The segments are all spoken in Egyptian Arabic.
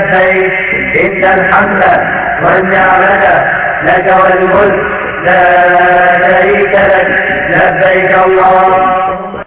لبيك إن الحمد والنعمة لك والملك لا شريك لك لبيك اللهم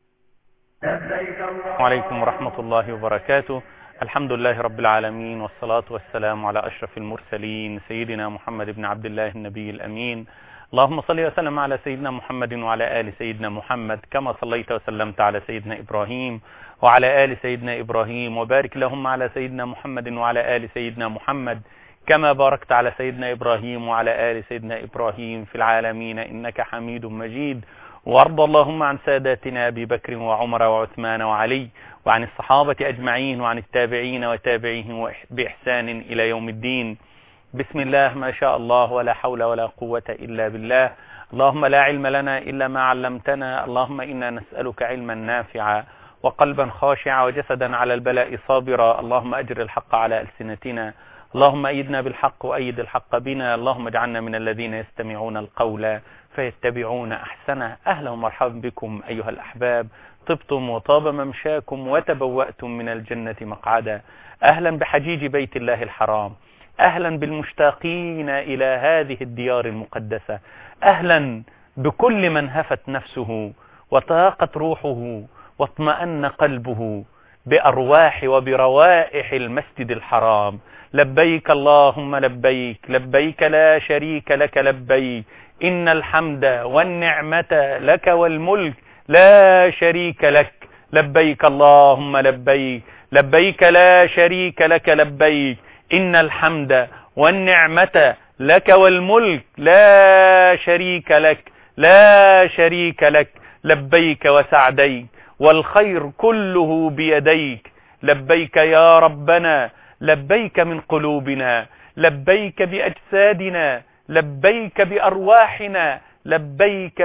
لبيك اللهم وعليكم ورحمة الله وبركاته الحمد لله رب العالمين والصلاة والسلام على أشرف المرسلين سيدنا محمد بن عبد الله النبي الأمين اللهم صل وسلم على سيدنا محمد وعلى آل سيدنا محمد كما صليت وسلمت على سيدنا إبراهيم وعلى آل سيدنا إبراهيم وبارك اللهم على سيدنا محمد وعلى آل سيدنا محمد كما باركت على سيدنا إبراهيم وعلى آل سيدنا إبراهيم في العالمين إنك حميد مجيد وارض اللهم عن ساداتنا أبي بكر وعمر وعثمان وعلي وعن الصحابة أجمعين وعن التابعين وتابعيهم بإحسان إلى يوم الدين بسم الله ما شاء الله ولا حول ولا قوة إلا بالله اللهم لا علم لنا إلا ما علمتنا اللهم إنا نسألك علما نافعا وقلبا خاشعا وجسدا على البلاء صابرا اللهم أجر الحق على ألسنتنا اللهم أيدنا بالحق وأيد الحق بنا اللهم اجعلنا من الذين يستمعون القول فيتبعون أحسنه أهلا ومرحبا بكم أيها الأحباب طبتم وطاب ممشاكم وتبوأتم من الجنة مقعدا أهلا بحجيج بيت الله الحرام أهلا بالمشتاقين إلى هذه الديار المقدسة أهلا بكل من هفت نفسه وطاقت روحه واطمأن قلبه بأرواح وبروائح المسجد الحرام لبيك اللهم لبيك لبيك لا شريك لك لبيك إن الحمد والنعمة لك والملك لا شريك لك لبيك اللهم لبيك لبيك لا شريك لك لبيك إن الحمد والنعمة لك والملك لا شريك لك لا شريك لك لبيك وسعديك والخير كله بيديك لبيك يا ربنا لبيك من قلوبنا لبيك بأجسادنا لبيك بأرواحنا لبيك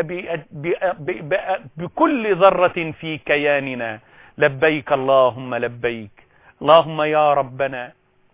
بكل ذرة في كياننا لبيك اللهم لبيك اللهم يا ربنا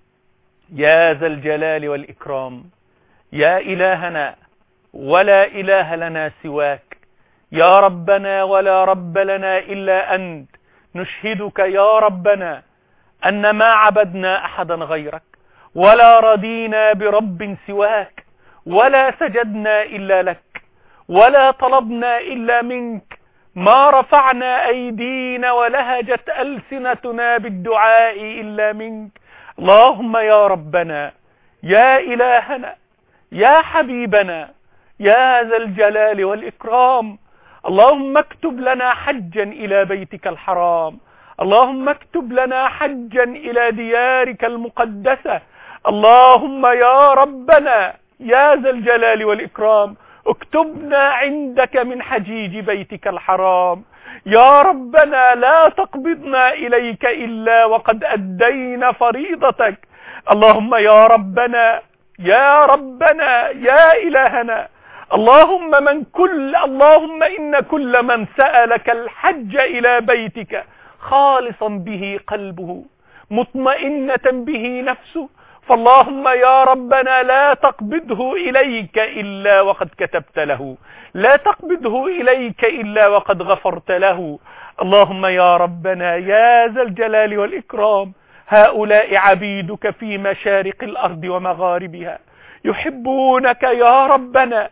يا ذا الجلال والإكرام يا إلهنا ولا إله لنا سواك يا ربنا ولا رب لنا إلا أنت نشهدك يا ربنا أن ما عبدنا أحدا غيرك ولا رضينا برب سواك ولا سجدنا إلا لك ولا طلبنا إلا منك ما رفعنا أيدينا ولهجت ألسنتنا بالدعاء إلا منك اللهم يا ربنا يا إلهنا يا حبيبنا يا ذا الجلال والإكرام اللهم اكتب لنا حجا إلى بيتك الحرام اللهم اكتب لنا حجا إلى ديارك المقدسة اللهم يا ربنا يا ذا الجلال والإكرام اكتبنا عندك من حجيج بيتك الحرام يا ربنا لا تقبضنا إليك إلا وقد أدينا فريضتك اللهم يا ربنا يا ربنا يا إلهنا اللهم من كل اللهم إن كل من سألك الحج إلى بيتك خالصا به قلبه مطمئنة به نفسه فاللهم يا ربنا لا تقبضه إليك إلا وقد كتبت له لا تقبضه إليك إلا وقد غفرت له اللهم يا ربنا يا ذا الجلال والإكرام هؤلاء عبيدك في مشارق الأرض ومغاربها يحبونك يا ربنا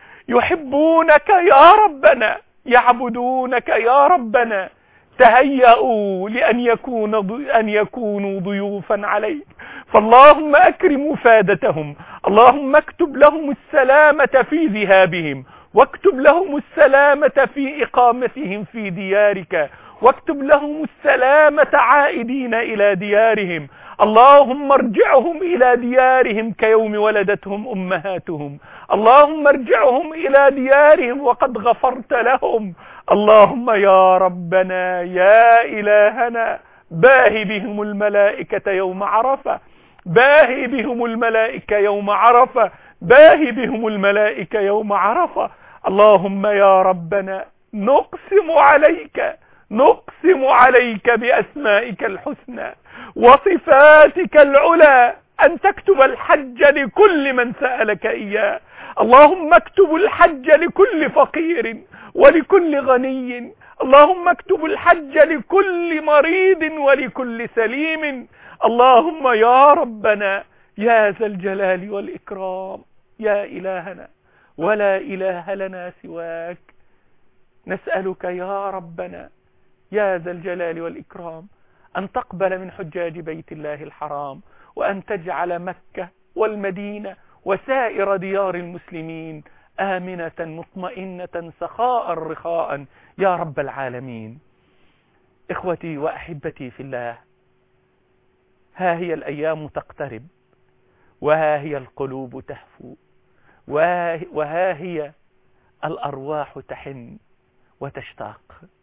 يحبونك يا ربنا يعبدونك يا ربنا تهيأوا لأن يكون أن يكونوا ضيوفا عليك فاللهم أكرم وفادتهم اللهم اكتب لهم السلامة في ذهابهم واكتب لهم السلامة في إقامتهم في ديارك واكتب لهم السلامة عائدين إلى ديارهم اللهم ارجعهم إلى ديارهم كيوم ولدتهم أمهاتهم اللهم ارجعهم إلى ديارهم وقد غفرت لهم اللهم يا ربنا يا إلهنا باهي بهم الملائكة يوم عرفة باهي بهم الملائكة يوم عرفة باهي بهم الملائكة يوم عرفة اللهم يا ربنا نقسم عليك نقسم عليك بأسمائك الحسنى وصفاتك العلى أن تكتب الحج لكل من سألك إياه اللهم اكتب الحج لكل فقير ولكل غني اللهم اكتب الحج لكل مريض ولكل سليم اللهم يا ربنا يا ذا الجلال والإكرام يا إلهنا ولا إله لنا سواك نسألك يا ربنا يا ذا الجلال والإكرام أن تقبل من حجاج بيت الله الحرام وأن تجعل مكة والمدينة وسائر ديار المسلمين آمنة مطمئنة سخاء رخاء يا رب العالمين إخوتي وأحبتي في الله ها هي الأيام تقترب وها هي القلوب تهفو وها هي الأرواح تحن وتشتاق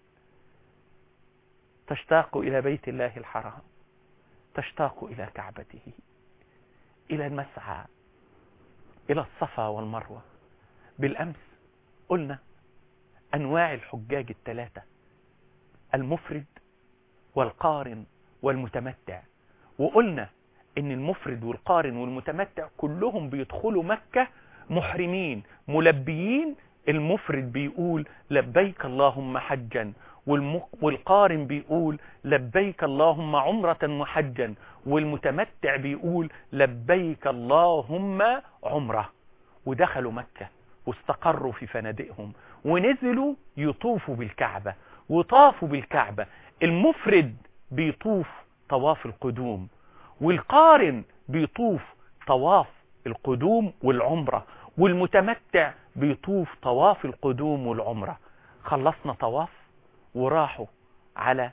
تشتاق إلى بيت الله الحرام تشتاق إلى كعبته إلى المسعى إلى الصفا والمروة بالأمس قلنا أنواع الحجاج الثلاثة المفرد والقارن والمتمتع وقلنا ان المفرد والقارن والمتمتع كلهم بيدخلوا مكة محرمين ملبيين المفرد بيقول لبيك اللهم حجا والقارن بيقول لبيك اللهم عمرة وحجا والمتمتع بيقول لبيك اللهم عمرة ودخلوا مكة واستقروا في فنادقهم ونزلوا يطوفوا بالكعبة وطافوا بالكعبة المفرد بيطوف طواف القدوم والقارن بيطوف طواف القدوم والعمرة والمتمتع بيطوف طواف القدوم والعمرة خلصنا طواف وراحوا على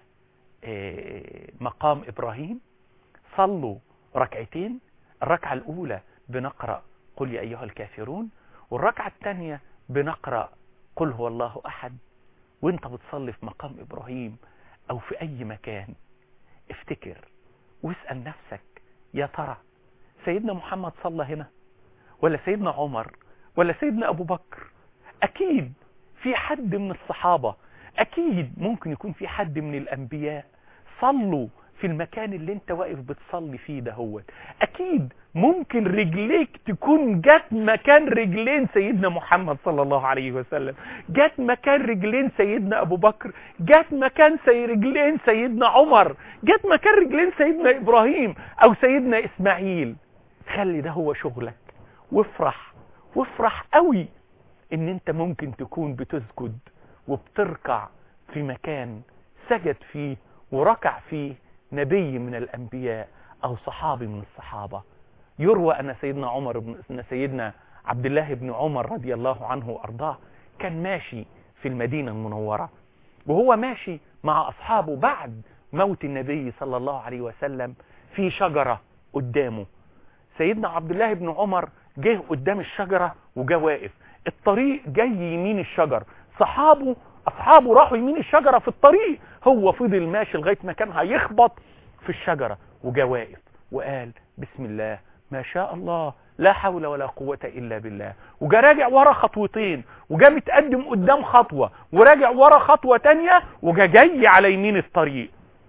مقام إبراهيم صلوا ركعتين الركعة الأولى بنقرأ قل يا أيها الكافرون والركعة الثانية بنقرأ قل هو الله أحد وانت بتصلي في مقام إبراهيم أو في أي مكان افتكر واسأل نفسك يا ترى سيدنا محمد صلى هنا ولا سيدنا عمر ولا سيدنا أبو بكر أكيد في حد من الصحابة أكيد ممكن يكون في حد من الأنبياء صلوا في المكان اللي انت واقف بتصلي فيه دهوت اكيد ممكن رجليك تكون جت مكان رجلين سيدنا محمد صلى الله عليه وسلم جت مكان رجلين سيدنا ابو بكر جت مكان سي رجلين سيدنا عمر جت مكان رجلين سيدنا ابراهيم او سيدنا اسماعيل خلي ده هو شغلك وافرح وافرح قوي ان انت ممكن تكون بتسجد وبتركع في مكان سجد فيه وركع فيه نبي من الأنبياء أو صحابي من الصحابة يروى أن سيدنا عمر بن أن سيدنا عبد الله بن عمر رضي الله عنه وأرضاه كان ماشي في المدينة المنورة وهو ماشي مع أصحابه بعد موت النبي صلى الله عليه وسلم في شجرة قدامه سيدنا عبد الله بن عمر جه قدام الشجرة وجا واقف الطريق جاي يمين الشجر صحابه أصحابه راحوا يمين الشجرة في الطريق هو فضل ماشي لغاية ما كان هيخبط في الشجرة وجا واقف وقال بسم الله ما شاء الله لا حول ولا قوة إلا بالله وجا راجع ورا خطوتين وجا متقدم قدام خطوة وراجع ورا خطوة تانية وجا جاي على يمين الطريق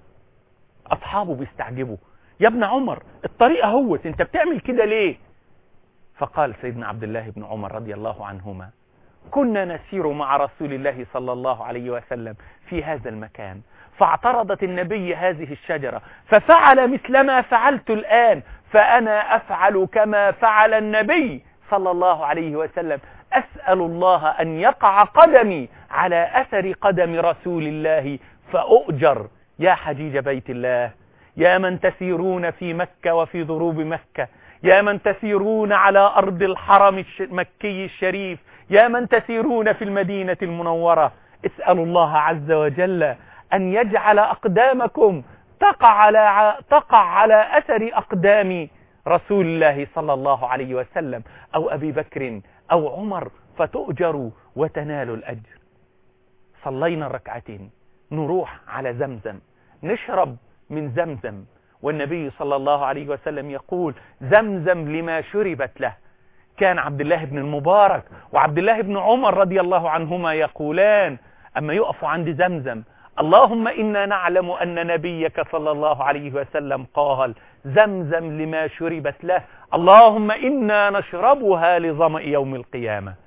أصحابه بيستعجبوا يا ابن عمر الطريق اهوت انت بتعمل كده ليه فقال سيدنا عبد الله بن عمر رضي الله عنهما كنا نسير مع رسول الله صلى الله عليه وسلم في هذا المكان فاعترضت النبي هذه الشجرة ففعل مثلما فعلت الآن فأنا أفعل كما فعل النبي صلى الله عليه وسلم أسأل الله أن يقع قدمي على أثر قدم رسول الله فأؤجر يا حجيج بيت الله يا من تسيرون في مكة وفي ضروب مكة يا من تسيرون على أرض الحرم المكي الشريف يا من تسيرون في المدينة المنورة اسألوا الله عز وجل أن يجعل أقدامكم تقع على, تقع على أثر أقدام رسول الله صلى الله عليه وسلم أو أبي بكر أو عمر فتؤجروا وتنالوا الأجر صلينا الركعتين نروح على زمزم نشرب من زمزم والنبي صلى الله عليه وسلم يقول زمزم لما شربت له كان عبد الله بن المبارك وعبد الله بن عمر رضي الله عنهما يقولان أما يقفوا عند زمزم اللهم إنا نعلم أن نبيك صلى الله عليه وسلم قال زمزم لما شربت له اللهم إنا نشربها لظمأ يوم القيامة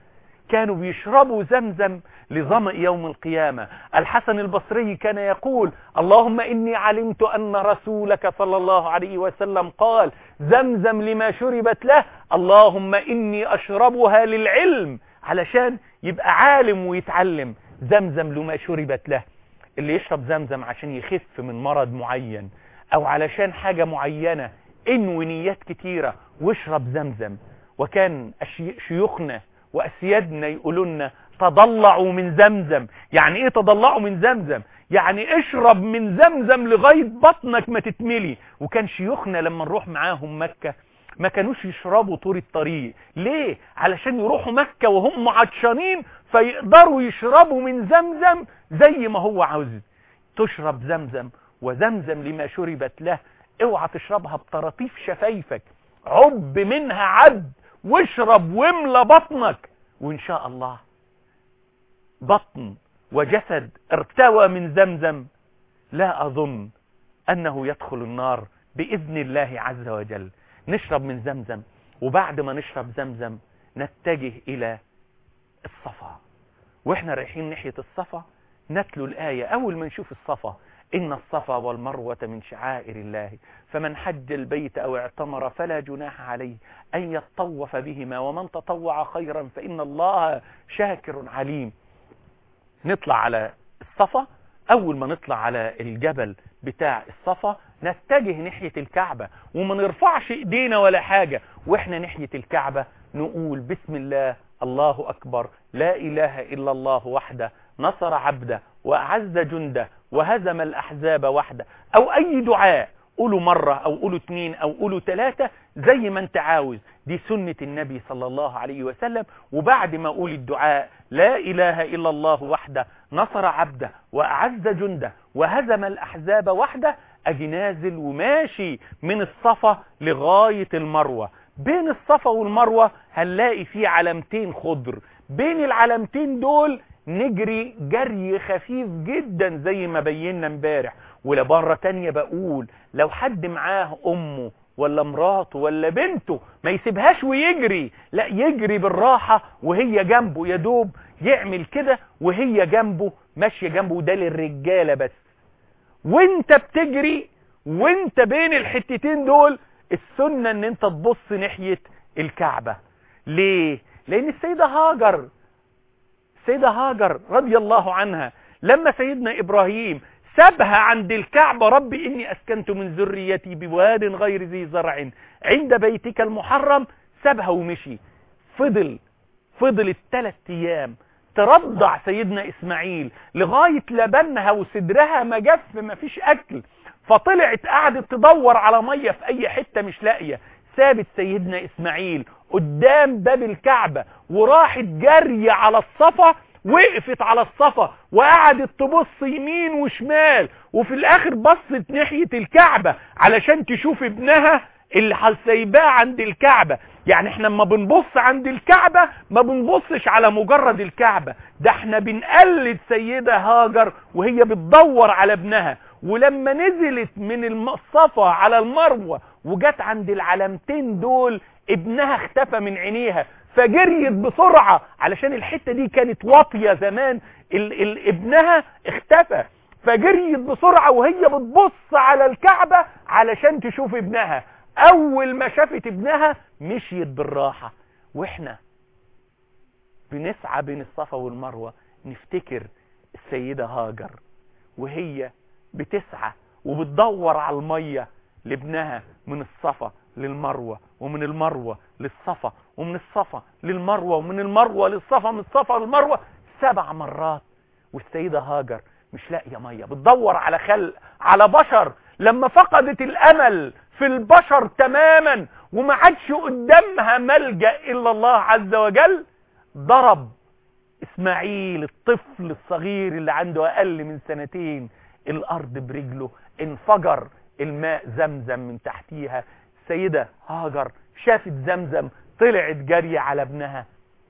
كانوا بيشربوا زمزم لظمأ يوم القيامة الحسن البصري كان يقول اللهم إني علمت أن رسولك صلى الله عليه وسلم قال زمزم لما شربت له اللهم إني أشربها للعلم علشان يبقى عالم ويتعلم زمزم لما شربت له اللي يشرب زمزم عشان يخف من مرض معين او علشان حاجة معينة انوي نيات كتيرة واشرب زمزم وكان شيوخنا واسيادنا يقولون تضلعوا من زمزم يعني ايه تضلعوا من زمزم يعني اشرب من زمزم لغاية بطنك ما تتملي وكان شيوخنا لما نروح معاهم مكة ما كانوش يشربوا طول الطريق ليه علشان يروحوا مكة وهم عطشانين فيقدروا يشربوا من زمزم زي ما هو عاوز تشرب زمزم وزمزم لما شربت له اوعى تشربها بطراطيف شفايفك عب منها عد واشرب واملى بطنك وان شاء الله بطن وجسد ارتوى من زمزم لا اظن انه يدخل النار باذن الله عز وجل نشرب من زمزم وبعد ما نشرب زمزم نتجه الى الصفا واحنا رايحين ناحية الصفا نتلو الآية أول ما نشوف الصفا إن الصفا والمروة من شعائر الله فمن حج البيت أو اعتمر فلا جناح عليه أن يطوف بهما ومن تطوع خيرا فإن الله شاكر عليم نطلع على الصفا أول ما نطلع على الجبل بتاع الصفا نتجه ناحية الكعبة وما نرفعش ايدينا ولا حاجة واحنا ناحية الكعبة نقول بسم الله الله أكبر لا إله إلا الله وحده نصر عبده وأعز جنده وهزم الأحزاب وحده أو أي دعاء قولوا مرة أو قولوا اتنين أو قولوا تلاتة زي ما انت عاوز دي سنة النبي صلى الله عليه وسلم وبعد ما أقول الدعاء لا إله إلا الله وحده نصر عبده وأعز جنده وهزم الأحزاب وحده أجي نازل وماشي من الصفا لغاية المروة بين الصفا والمروة هنلاقي فيه علامتين خضر بين العلامتين دول نجري جري خفيف جدا زي ما بينا امبارح ولبرة تانية بقول لو حد معاه امه ولا مراته ولا بنته ما يسيبهاش ويجري لا يجري بالراحة وهي جنبه يا دوب يعمل كده وهي جنبه ماشية جنبه وده للرجالة بس وانت بتجري وانت بين الحتتين دول السنة ان انت تبص ناحية الكعبة ليه لان السيدة هاجر السيدة هاجر رضي الله عنها لما سيدنا ابراهيم سابها عند الكعبة رب اني اسكنت من ذريتي بواد غير ذي زرع عند بيتك المحرم سابها ومشي فضل فضل الثلاث ايام ترضع سيدنا اسماعيل لغاية لبنها وصدرها ما جف ما فيش اكل فطلعت قعدت تدور على مية في اي حتة مش لاقية سابت سيدنا اسماعيل قدام باب الكعبة وراحت جري على الصفا وقفت على الصفا وقعدت تبص يمين وشمال وفي الاخر بصت ناحية الكعبة علشان تشوف ابنها اللي سايباه عند الكعبة يعني احنا لما بنبص عند الكعبة ما بنبصش على مجرد الكعبة ده احنا بنقلد سيدة هاجر وهي بتدور على ابنها ولما نزلت من الصفا على المروة وجت عند العلامتين دول ابنها اختفى من عينيها فجريت بسرعة علشان الحتة دي كانت واطية زمان ال ال ابنها اختفى فجريت بسرعة وهي بتبص على الكعبة علشان تشوف ابنها اول ما شافت ابنها مشيت بالراحة واحنا بنسعى بين الصفا والمروة نفتكر السيدة هاجر وهي بتسعى وبتدور على المية لابنها من الصفا للمروة ومن المروة للصفا ومن الصفا للمروة ومن المروة للصفا من الصفا للمروة سبع مرات والسيدة هاجر مش لاقية مية بتدور على خلق على بشر لما فقدت الامل في البشر تماما وما عادش قدامها ملجأ الا الله عز وجل ضرب اسماعيل الطفل الصغير اللي عنده اقل من سنتين الارض برجله انفجر الماء زمزم من تحتيها السيدة هاجر شافت زمزم طلعت جري على ابنها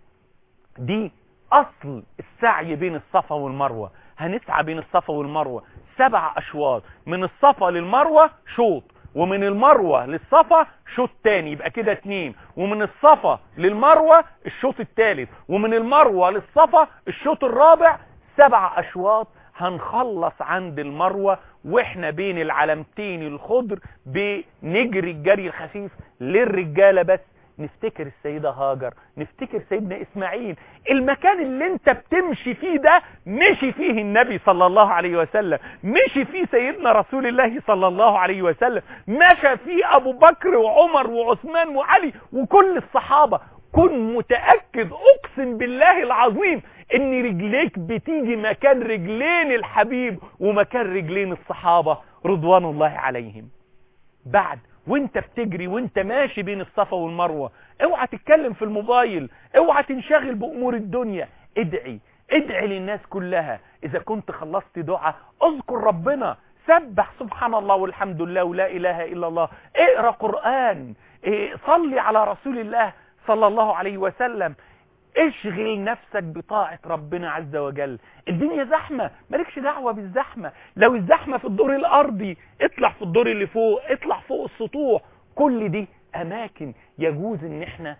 دي اصل السعي بين الصفا والمروة هنسعى بين الصفا والمروة سبع اشواط من الصفا للمروة شوط ومن المروة للصفا شوط تاني يبقى كده اتنين ومن الصفا للمروة الشوط التالت ومن المروة للصفا الشوط الرابع سبع اشواط هنخلص عند المروة واحنا بين العلامتين الخضر بنجري الجري الخفيف للرجالة بس نفتكر السيدة هاجر نفتكر سيدنا اسماعيل المكان اللي انت بتمشي فيه ده مشي فيه النبي صلى الله عليه وسلم مشي فيه سيدنا رسول الله صلى الله عليه وسلم مشى فيه ابو بكر وعمر وعثمان وعلي وكل الصحابة كن متأكد اقسم بالله العظيم ان رجليك بتيجي مكان رجلين الحبيب ومكان رجلين الصحابة رضوان الله عليهم بعد وانت بتجري وانت ماشي بين الصفا والمروة اوعى تتكلم في الموبايل اوعى تنشغل بامور الدنيا ادعي ادعي للناس كلها اذا كنت خلصت دعاء اذكر ربنا سبح سبحان الله والحمد لله ولا اله الا الله اقرا قرآن اه صلي على رسول الله صلى الله عليه وسلم اشغل نفسك بطاعة ربنا عز وجل الدنيا زحمة مالكش دعوة بالزحمة لو الزحمة في الدور الارضي اطلع في الدور اللي فوق اطلع فوق السطوح كل دي اماكن يجوز ان احنا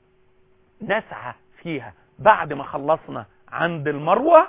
نسعى فيها بعد ما خلصنا عند المروة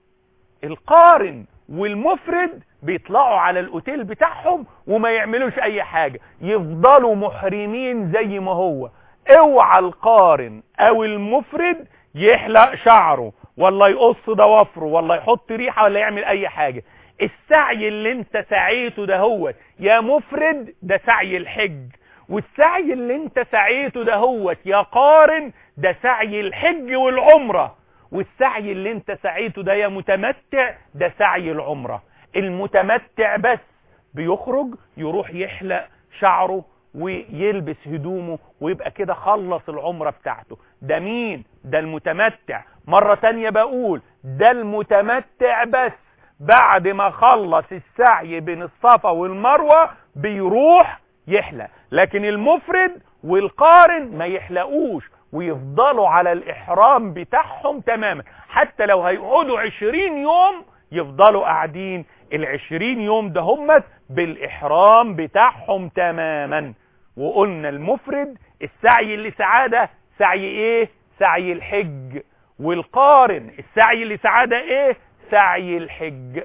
القارن والمفرد بيطلعوا على الاوتيل بتاعهم وما يعملوش اي حاجة يفضلوا محرمين زي ما هو اوعى القارن او المفرد يحلق شعره ولا يقص ضوافره ولا يحط ريحة ولا يعمل اي حاجة السعي اللي انت سعيته ده هو يا مفرد ده سعي الحج والسعي اللي انت سعيته ده هو يا قارن ده سعي الحج والعمرة والسعي اللي انت سعيته ده يا متمتع ده سعي العمرة المتمتع بس بيخرج يروح يحلق شعره ويلبس هدومه ويبقى كده خلص العمرة بتاعته ده مين ده المتمتع مرة تانية بقول ده المتمتع بس بعد ما خلص السعي بين الصفا والمروة بيروح يحلق لكن المفرد والقارن ما يحلقوش ويفضلوا على الإحرام بتاعهم تماما حتى لو هيقعدوا عشرين يوم يفضلوا قاعدين العشرين يوم ده همت بالإحرام بتاعهم تماما وقلنا المفرد السعي اللي سعادة سعي ايه سعي الحج والقارن السعي اللي سعادة ايه سعي الحج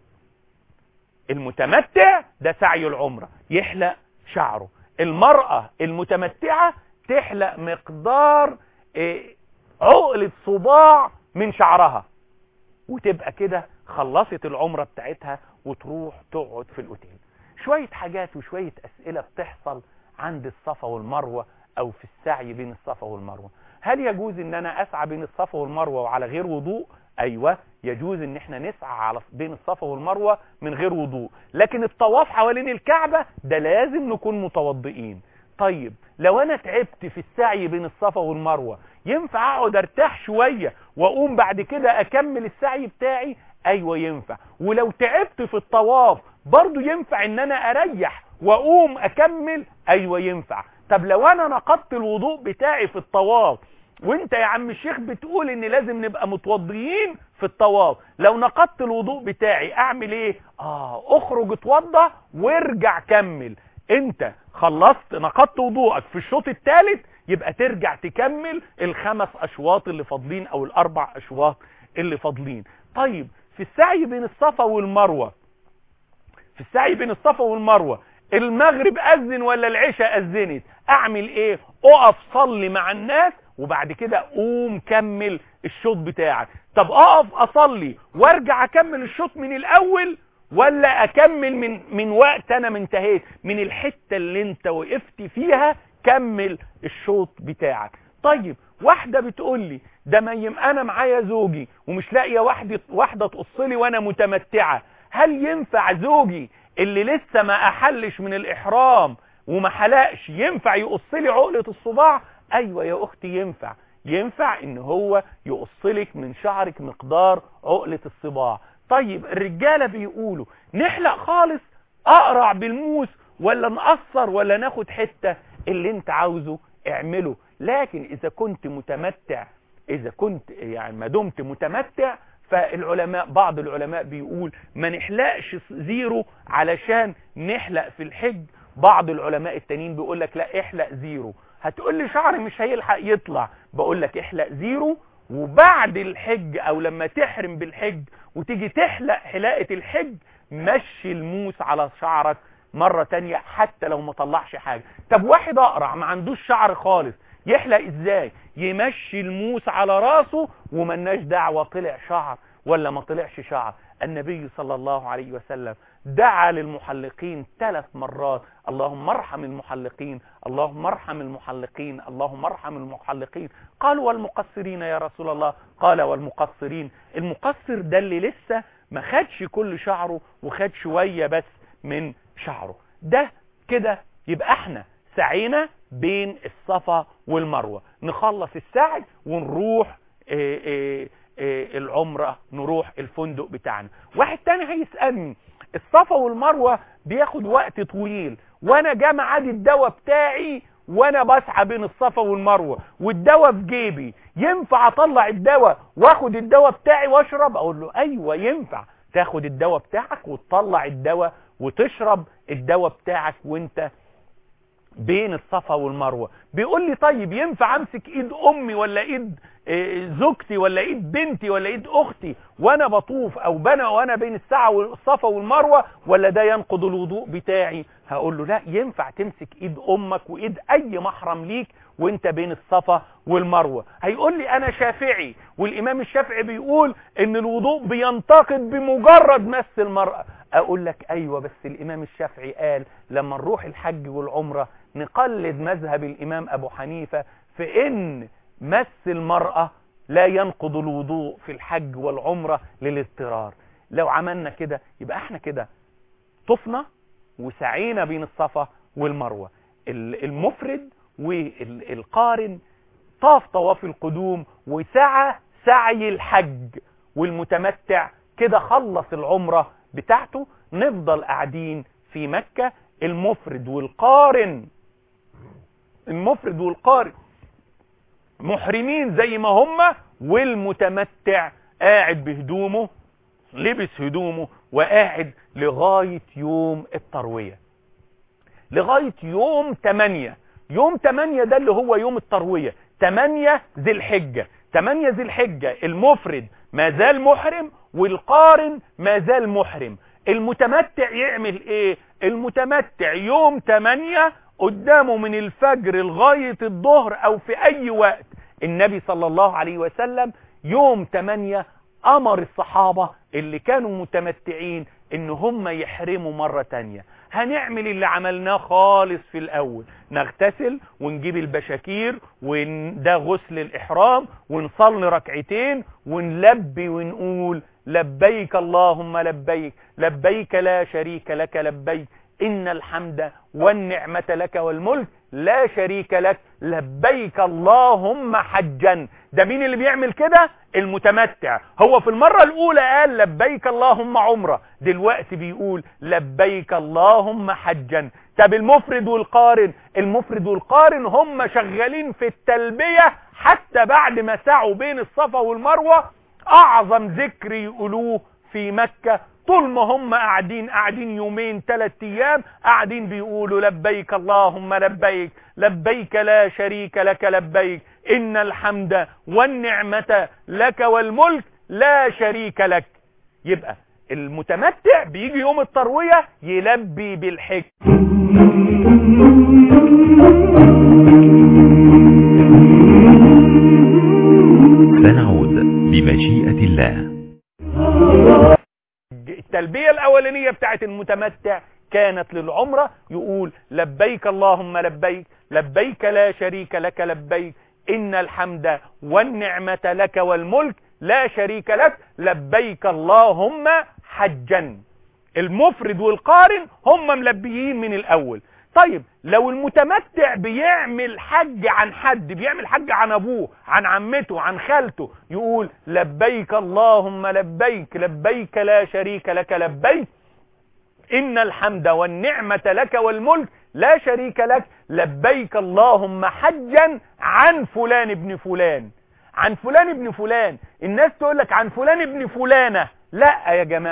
المتمتع ده سعي العمرة يحلق شعره المرأة المتمتعة تحلق مقدار إيه عقلة صباع من شعرها وتبقى كده خلصت العمرة بتاعتها وتروح تقعد في الاوتيل شوية حاجات وشوية اسئلة بتحصل عند الصفا والمروة او في السعي بين الصفا والمروة هل يجوز ان انا اسعى بين الصفا والمروة وعلى غير وضوء ايوه يجوز ان احنا نسعى على بين الصفا والمروة من غير وضوء لكن الطواف حوالين الكعبة ده لازم نكون متوضئين طيب لو انا تعبت في السعي بين الصفا والمروة ينفع اقعد ارتاح شوية واقوم بعد كده اكمل السعي بتاعي ايوه ينفع ولو تعبت في الطواف برضو ينفع ان انا اريح واقوم اكمل ايوه ينفع طب لو انا نقضت الوضوء بتاعي في الطواف وانت يا عم الشيخ بتقول ان لازم نبقى متوضيين في الطواف لو نقضت الوضوء بتاعي اعمل ايه اه اخرج اتوضى وارجع كمل انت خلصت نقضت وضوءك في الشوط الثالث يبقى ترجع تكمل الخمس اشواط اللي فاضلين او الاربع اشواط اللي فاضلين طيب في السعي بين الصفا والمروة في السعي بين الصفا والمروة المغرب اذن ولا العشاء اذنت اعمل ايه اقف صلي مع الناس وبعد كده قوم كمل الشوط بتاعك طب اقف اصلي وارجع اكمل الشوط من الاول ولا اكمل من من وقت انا ما انتهيت من الحته اللي انت وقفت فيها كمل الشوط بتاعك طيب واحده بتقول لي ده ما يم انا معايا زوجي ومش لاقيه واحده واحده تقص لي وانا متمتعه هل ينفع زوجي اللي لسه ما احلش من الاحرام وما حلقش ينفع يقص لي عقله الصباع ايوه يا اختي ينفع ينفع ان هو يقص لك من شعرك مقدار عقله الصباع طيب الرجاله بيقولوا نحلق خالص اقرع بالموس ولا نقصر ولا ناخد حته اللي انت عاوزه اعمله لكن اذا كنت متمتع اذا كنت يعني ما دمت متمتع فالعلماء بعض العلماء بيقول ما نحلقش زيرو علشان نحلق في الحج بعض العلماء التانيين بيقول لك لا احلق زيرو هتقول لي شعري مش هيلحق يطلع بقول لك احلق زيرو وبعد الحج او لما تحرم بالحج وتيجي تحلق حلاقة الحج مشي الموس على شعرك مرة تانية حتى لو ما طلعش حاجة طب واحد اقرع ما عندوش شعر خالص يحلق ازاي يمشي الموس على راسه وملناش دعوة طلع شعر ولا ما طلعش شعر النبي صلى الله عليه وسلم دعا للمحلقين ثلاث مرات اللهم ارحم المحلقين اللهم ارحم المحلقين اللهم ارحم المحلقين قالوا والمقصرين يا رسول الله قال والمقصرين المقصر ده اللي لسه ما خدش كل شعره وخد شوية بس من شعره ده كده يبقى احنا سعينا بين الصفا والمروة نخلص السعي ونروح اه اه اه العمرة نروح الفندق بتاعنا واحد تاني هيسألني الصفا والمروة بياخد وقت طويل وانا جا ميعاد الدواء بتاعي وانا بسعى بين الصفا والمروة والدواء في جيبي ينفع اطلع الدواء واخد الدواء بتاعي واشرب اقول له ايوه ينفع تاخد الدواء بتاعك وتطلع الدواء وتشرب الدواء بتاعك وانت بين الصفا والمروة بيقول لي طيب ينفع امسك ايد امي ولا ايد زوجتي ولا ايد بنتي ولا ايد اختي وانا بطوف او بنا وانا بين الساعة والصفا والمروة ولا ده ينقض الوضوء بتاعي هقول له لا ينفع تمسك ايد امك وايد اي محرم ليك وانت بين الصفا والمروة هيقول لي انا شافعي والامام الشافعي بيقول ان الوضوء بينتقد بمجرد مس المرأة اقول لك ايوه بس الامام الشافعي قال لما نروح الحج والعمرة نقلد مذهب الامام ابو حنيفة في ان مس المرأة لا ينقض الوضوء في الحج والعمرة للاضطرار لو عملنا كده يبقى احنا كده طفنا وسعينا بين الصفا والمروة المفرد والقارن طاف طواف القدوم وسعى سعي الحج والمتمتع كده خلص العمرة بتاعته نفضل قاعدين في مكة المفرد والقارن المفرد والقارن محرمين زي ما هم والمتمتع قاعد بهدومه لبس هدومه وقاعد لغاية يوم التروية لغاية يوم 8 يوم 8 ده اللي هو يوم التروية 8 ذي الحجة 8 ذي الحجة المفرد ما زال محرم والقارن ما زال محرم المتمتع يعمل ايه المتمتع يوم 8 قدامه من الفجر لغاية الظهر او في اي وقت النبي صلى الله عليه وسلم يوم 8 امر الصحابة اللي كانوا متمتعين ان هم يحرموا مرة تانية هنعمل اللي عملناه خالص في الاول نغتسل ونجيب البشاكير وده غسل الاحرام ونصلي ركعتين ونلبي ونقول لبيك اللهم لبيك لبيك لا شريك لك لبيك إن الحمد والنعمة لك والملك لا شريك لك لبيك اللهم حجا ده مين اللي بيعمل كده المتمتع هو في المرة الأولى قال لبيك اللهم عمرة دلوقتي بيقول لبيك اللهم حجا طب المفرد والقارن المفرد والقارن هم شغالين في التلبية حتى بعد ما سعوا بين الصفا والمروة أعظم ذكر يقولوه في مكة طول ما هم قاعدين قاعدين يومين ثلاث ايام قاعدين بيقولوا لبيك اللهم لبيك لبيك لا شريك لك لبيك ان الحمد والنعمة لك والملك لا شريك لك يبقى المتمتع بيجي يوم التروية يلبي بالحج سنعود بمشيئة الله التلبية الأولانية بتاعت المتمتع كانت للعمرة يقول لبيك اللهم لبيك لبيك لا شريك لك لبيك إن الحمد والنعمة لك والملك لا شريك لك لبيك اللهم حجا المفرد والقارن هم ملبيين من الأول طيب لو المتمتع بيعمل حج عن حد بيعمل حج عن ابوه عن عمته عن خالته يقول لبيك اللهم لبيك لبيك لا شريك لك لبيك ان الحمد والنعمة لك والملك لا شريك لك لبيك اللهم حجا عن فلان ابن فلان عن فلان ابن فلان الناس تقول لك عن فلان ابن فلانة لا يا جماعة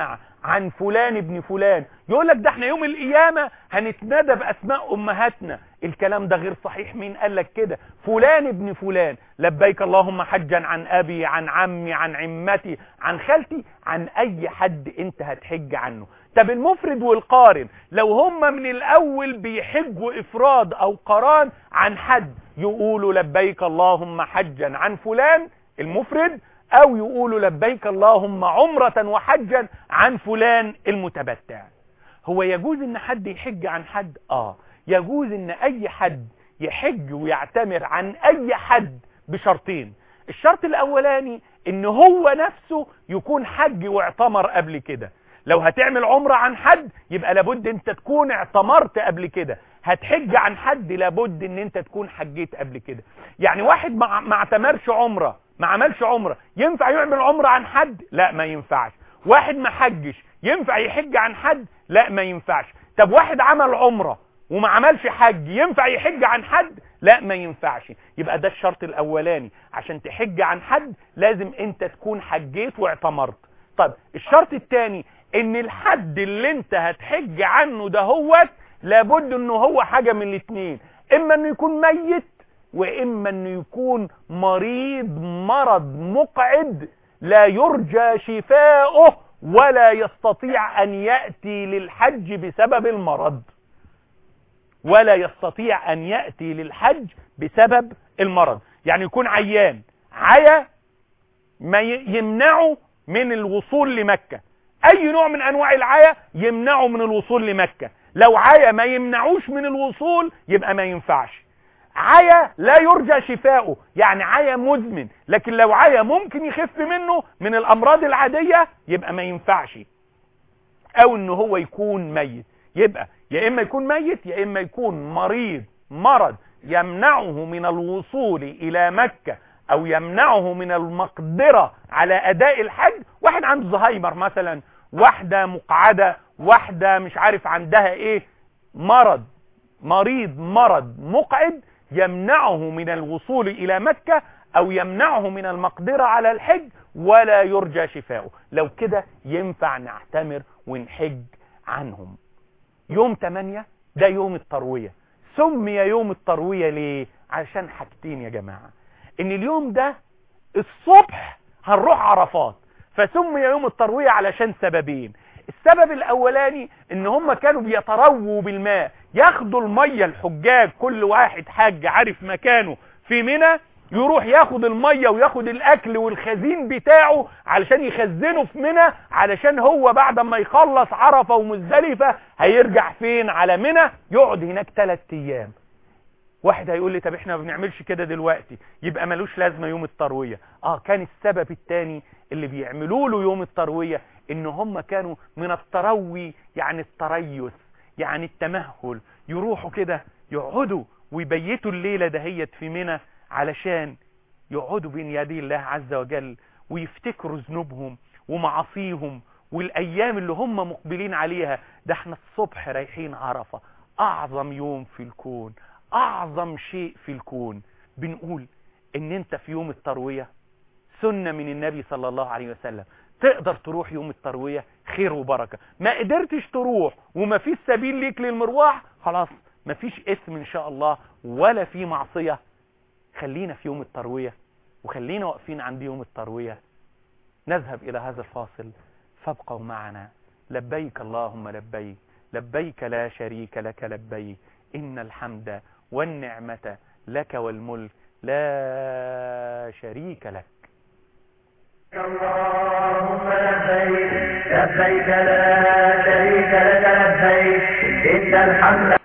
عن فلان ابن فلان يقول لك ده احنا يوم القيامة هنتندى بأسماء أمهاتنا الكلام ده غير صحيح مين قال لك كده فلان ابن فلان لبيك اللهم حجا عن أبي عن عمي عن عمتي عن خالتي عن أي حد انت هتحج عنه طب المفرد والقارن لو هم من الأول بيحجوا إفراد أو قران عن حد يقولوا لبيك اللهم حجا عن فلان المفرد او يقولوا لبيك اللهم عمرة وحجا عن فلان المتبتع هو يجوز ان حد يحج عن حد اه يجوز ان اي حد يحج ويعتمر عن اي حد بشرطين الشرط الاولاني ان هو نفسه يكون حج واعتمر قبل كده لو هتعمل عمرة عن حد يبقى لابد انت تكون اعتمرت قبل كده هتحج عن حد لابد ان انت تكون حجيت قبل كده يعني واحد ما ما اعتمرش عمره ما عملش عمرة ينفع يعمل عمرة عن حد لا ما ينفعش واحد ما حجش ينفع يحج عن حد لا ما ينفعش طب واحد عمل عمرة وما عملش حج ينفع يحج عن حد لا ما ينفعش يبقى ده الشرط الاولاني عشان تحج عن حد لازم انت تكون حجيت واعتمرت طب الشرط الثاني ان الحد اللي انت هتحج عنه ده هو لابد انه هو حاجة من الاثنين اما انه يكون ميت واما انه يكون مريض مرض مقعد لا يرجى شفاؤه ولا يستطيع ان يأتي للحج بسبب المرض ولا يستطيع ان يأتي للحج بسبب المرض يعني يكون عيان عيا ما يمنعه من الوصول لمكة اي نوع من انواع العيا يمنعه من الوصول لمكة لو عيا ما يمنعوش من الوصول يبقى ما ينفعش عيا لا يرجى شفاؤه يعني عيا مزمن لكن لو عيا ممكن يخف منه من الامراض العادية يبقى ما ينفعش او ان هو يكون ميت يبقى يا اما يكون ميت يا اما يكون مريض مرض يمنعه من الوصول الى مكة او يمنعه من المقدرة على اداء الحج واحد عنده زهايمر مثلا واحدة مقعدة واحدة مش عارف عندها ايه مرض مريض مرض مقعد يمنعه من الوصول الى مكة او يمنعه من المقدرة على الحج ولا يرجى شفاؤه لو كده ينفع نعتمر ونحج عنهم يوم 8 ده يوم التروية سمي يوم التروية ليه عشان حاجتين يا جماعة ان اليوم ده الصبح هنروح عرفات فسمي يوم التروية علشان سببين السبب الاولاني ان هم كانوا بيترووا بالماء ياخدوا المية الحجاج كل واحد حاج عارف مكانه في منى يروح ياخد المية وياخد الاكل والخزين بتاعه علشان يخزنه في منى علشان هو بعد ما يخلص عرفة ومزدلفة هيرجع فين على منى يقعد هناك ثلاث ايام واحد هيقول لي طب احنا ما بنعملش كده دلوقتي يبقى ملوش لازمه يوم الترويه اه كان السبب الثاني اللي بيعملوا له يوم الترويه ان هم كانوا من التروي يعني التريث يعني التمهل يروحوا كده يقعدوا ويبيتوا الليله دهيت في منى علشان يقعدوا بين يدي الله عز وجل ويفتكروا ذنوبهم ومعاصيهم والايام اللي هم مقبلين عليها ده احنا الصبح رايحين عرفه اعظم يوم في الكون اعظم شيء في الكون بنقول ان انت في يوم التروية سنة من النبي صلى الله عليه وسلم تقدر تروح يوم التروية خير وبركة ما قدرتش تروح وما فيش سبيل ليك للمروح خلاص ما فيش اسم ان شاء الله ولا في معصية خلينا في يوم التروية وخلينا واقفين عند يوم التروية نذهب الى هذا الفاصل فابقوا معنا لبيك اللهم لبيك لبيك لا شريك لك لبيك إن الحمد والنعمة لك والملك لا شريك لك اللهم لبيك لبيك لا شريك لك لبيك إن الحمد